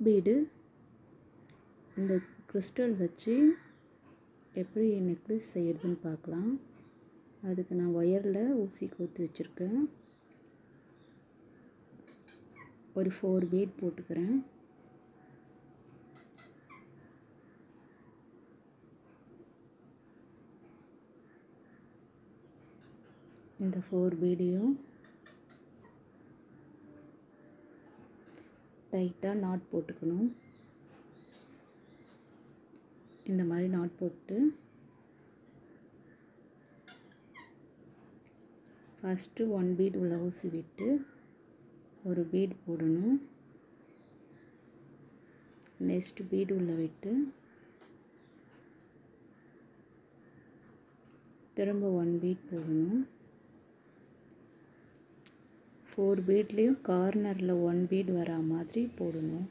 bead இந்த crystal வச்சு எப்படி நெக்லஸ் செய்கிறதுன்னு பார்க்கலாம் அதுக்கு நான் ஒயரில் ஊசி கோர்த்து வச்சுருக்கேன் ஒரு ஃபோர் பீட் போட்டுக்கிறேன் இந்த ஃபோர் பீடையும் டைட்டாக நாட் போட்டுக்கணும் இந்த மாதிரி நாட் போட்டு ஃபஸ்ட்டு ஒன் பீட் உள்ள ஊசி விட்டு ஒரு பீட் போடணும் நெக்ஸ்ட் பீட் உள்ள விட்டு திரும்ப ஒன் பீட் போடணும் ஃபோர் பீட்லேயும் கார்னரில் ஒன் பீட் வரா மாதிரி போடணும்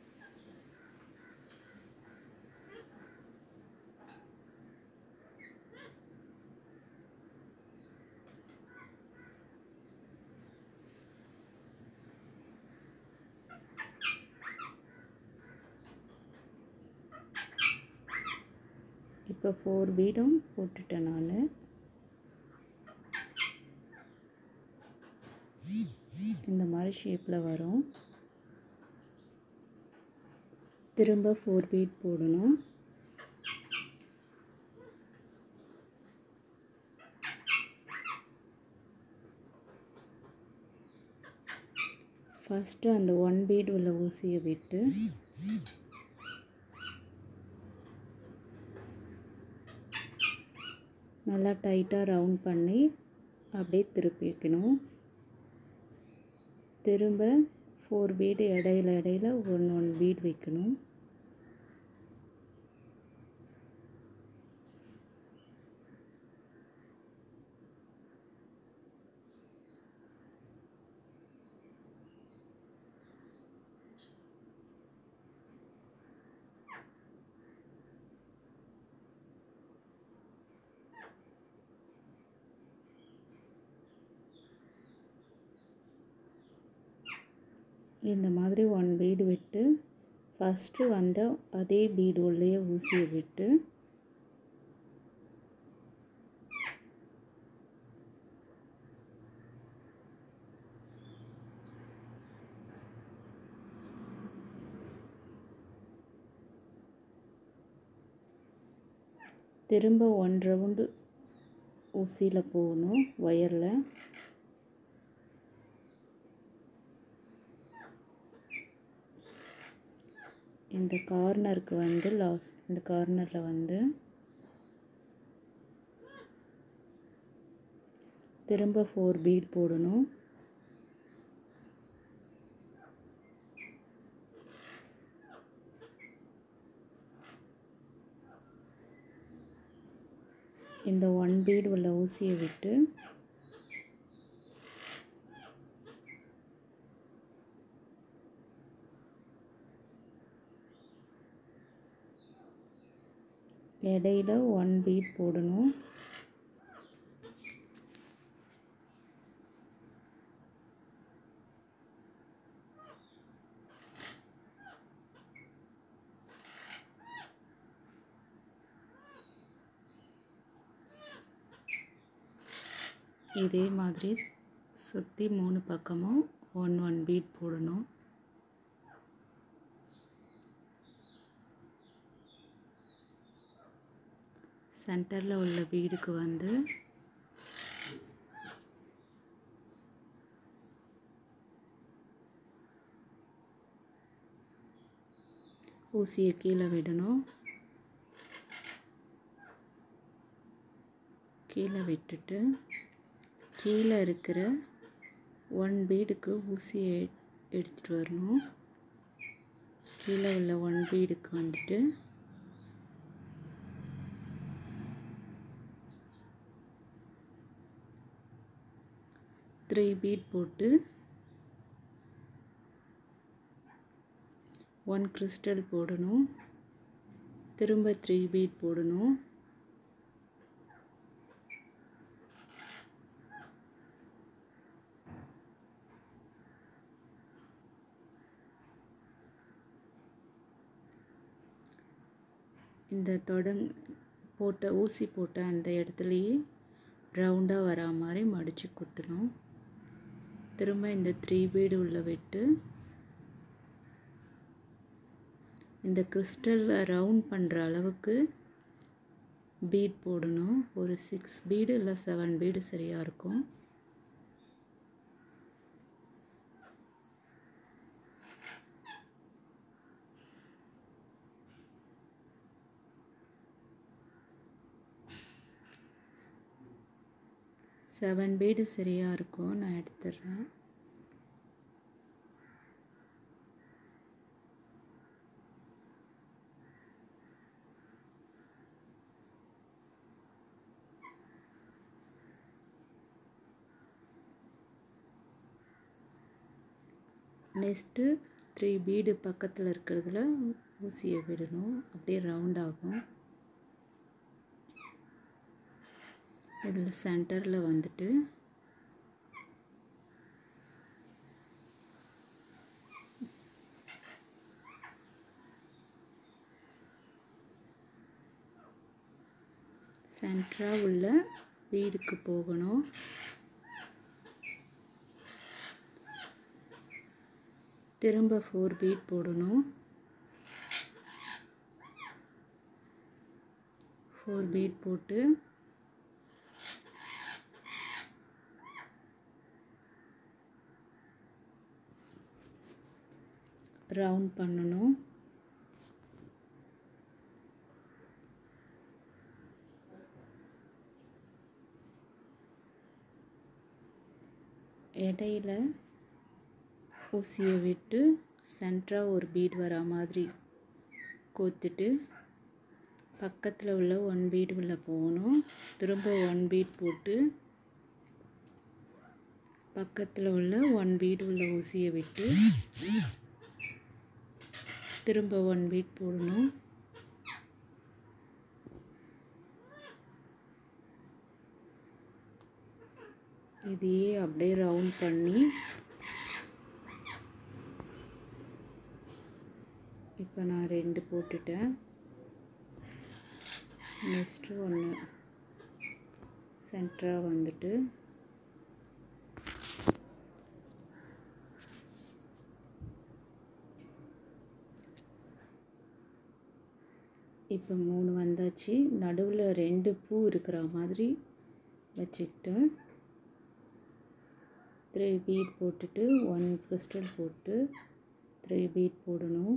இப்போ ஃபோர் பீடும் போட்டுட்டேன் நான் இந்த மாதிரி ஷேப்பில் வரும் திரும்ப ஃபோர் பீட் போடணும் ஃபஸ்ட்டு அந்த ஒன் பீட் உள்ள ஊசியை விட்டு நல்லா டைட்டாக ரவுண்ட் பண்ணி அப்படியே திருப்பி வைக்கணும் திரும்ப ஃபோர் பீடு இடையில இடையில ஒன் ஒன் பீட் வைக்கணும் இந்த மாதிரி ஒன் பீடு விட்டு ஃபஸ்ட்டு வந்த அதே பீடு உள்ளே ஊசியை விட்டு திரும்ப ஒன் ரவுண்டு ஊசியில் போகணும் ஒயரில் இந்த கார்னருக்கு வந்து லாஸ் இந்த கார்னரில் வந்து திரும்ப ஃபோர் பீட் போடணும் இந்த ஒன் பீட் உள்ள ஊசியை விட்டு இடையில ஒன் பீட் போடணும் இதே மாதிரி சுற்றி மூணு பக்கமும் ஒன் ஒன் பீட் போடணும் சென்டரில் உள்ள பீடுக்கு வந்து ஊசியை கீழே விடணும் கீழே விட்டுட்டு கீழே இருக்கிற ஒன் பீடுக்கு ஊசியை எடுத்துகிட்டு வரணும் கீழே உள்ள ஒன் பீடுக்கு வந்துட்டு த்ரீ பீட் போட்டு ஒன் கிறிஸ்டல் போடணும் திரும்ப த்ரீ பீட் போடணும் இந்த தொடங் போட்ட ஊசி போட்ட அந்த இடத்துலையே ரவுண்டாக வரா மாதிரி மடித்து குத்தணும் திரும்ப இந்த த்ரீ பீடு உள்ள விட்டு இந்த கிறிஸ்டலில் ரவுண்ட் பண்ணுற அளவுக்கு பீட் போடணும் ஒரு சிக்ஸ் பீடு இல்லை செவன் பீடு சரியாக இருக்கும் செவன் பீடு சரியாக இருக்கும் நான் எடுத்துடுறேன் நெக்ஸ்ட்டு த்ரீ பீடு பக்கத்தில் இருக்கிறதுல ஊசியை விடணும் அப்படியே ரவுண்ட் ஆகும் இதில் சென்டரில் வந்துட்டு சென்டராக உள்ள வீடுக்கு போகணும் திரும்ப ஃபோர் பீட் போடணும் ஃபோர் பீட் போட்டு ரவுண்ட் பண்ணணும் இடையில ஊசியை விட்டு சென்டராக ஒரு பீட் வரா மாதிரி கோத்துட்டு பக்கத்தில் உள்ள ஒன் பீட் உள்ள போகணும் திரும்ப ஒன் பீட் போட்டு பக்கத்தில் உள்ள ஒன் பீட் உள்ள ஊசியை விட்டு திரும்ப ஒன் பீட் போடணும் இதையே அப்படியே ரவுண்ட் பண்ணி இப்போ நான் ரெண்டு போட்டுட்டேன் நெக்ஸ்ட்டு ஒன்று சென்டராக வந்துட்டு இப்போ மூணு வந்தாச்சு நடுவில் ரெண்டு பூ இருக்கிற மாதிரி வச்சுக்கிட்டு த்ரீ பீட் போட்டுட்டு ஒன் கிறிஸ்டல் போட்டு த்ரீ பீட் போடணும்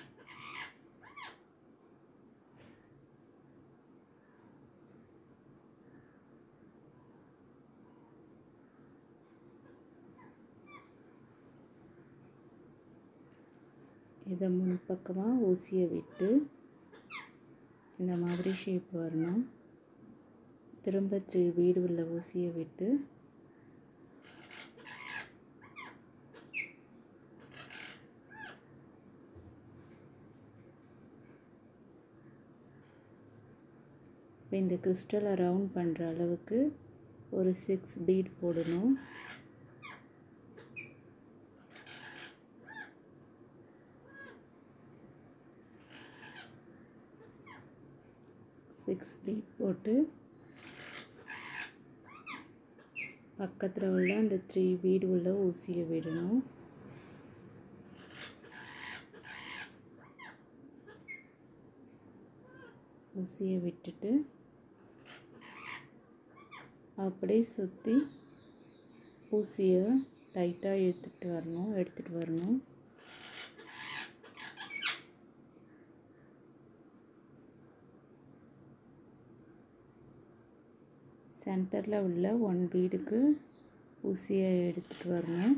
இதை முன்பக்கமாக ஊசியை விட்டு இந்த மாதிரி ஷேப் வரணும் திரும்ப த்ரீ பீடு உள்ள ஊசியை விட்டு இப்போ இந்த கிறிஸ்டலை ரவுண்ட் பண்ணுற அளவுக்கு ஒரு சிக்ஸ் பீட் போடணும் சிக்ஸ் பீட் போட்டு பக்கத்தில் உள்ள அந்த த்ரீ பீடு உள்ள ஊசியை விடணும் ஊசியை விட்டுட்டு அப்படியே சுற்றி ஊசியை டைட்டாக எடுத்துகிட்டு வரணும் எடுத்துகிட்டு வரணும் சென்டரில் உள்ள ஒன் பீடுக்கு ஊசியை எடுத்துகிட்டு வரணும்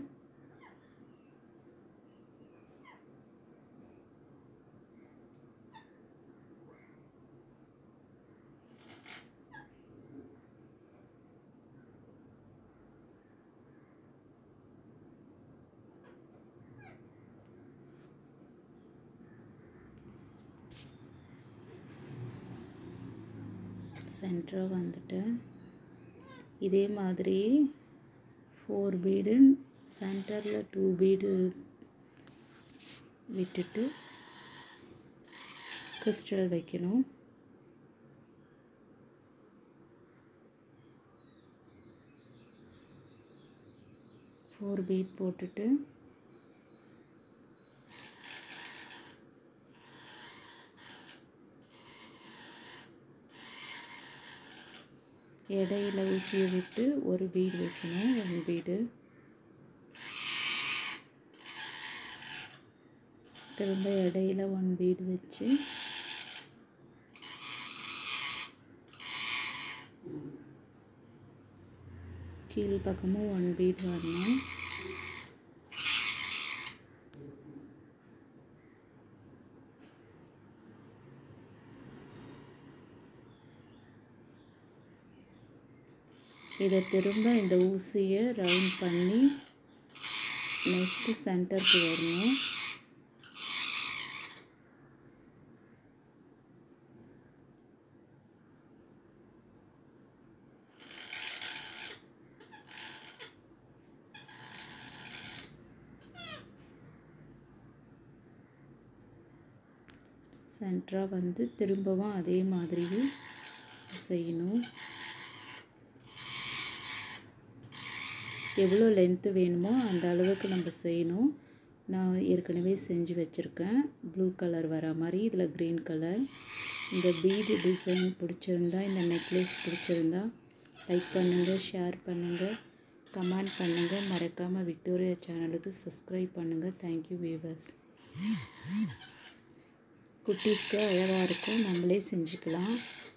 சென்டராக வந்துட்டு இதே மாதிரி ஃபோர் பீடு சென்டரில் டூ பீடு விட்டுட்டு கிறிஸ்டல் வைக்கணும் ஃபோர் பீட் போட்டுட்டு இடையில ஊசியை விட்டு ஒரு பீடு வைக்கணும் ஒன் பீடு திரும்ப இடையில ஒன் பீடு வச்சு கீழ் பக்கமும் ஒன் பீட் வரணும் இதை திரும்ப இந்த ஊசியை ரவுண்ட் பண்ணி நெக்ஸ்ட்டு சென்டருக்கு வரணும் சென்டராக வந்து திரும்பவும் அதே மாதிரி செய்யணும் எவ்வளோ லென்த்து வேணுமோ அந்த அளவுக்கு நம்ம செய்யணும் நான் ஏற்கனவே செஞ்சு வச்சுருக்கேன் ப்ளூ கலர் வர மாதிரி இதில் க்ரீன் கலர் இந்த பீடு டிசைன் பிடிச்சிருந்தா இந்த நெக்லஸ் பிடிச்சிருந்தா லைக் பண்ணுங்கள் ஷேர் பண்ணுங்கள் கமெண்ட் பண்ணுங்கள் மறக்காமல் விக்டோரியா சேனலுக்கு சப்ஸ்கிரைப் பண்ணுங்கள் தேங்க்யூ வீவர்ஸ் குட்டீஸ்க்கு அழகாக இருக்கும் நம்மளே செஞ்சுக்கலாம்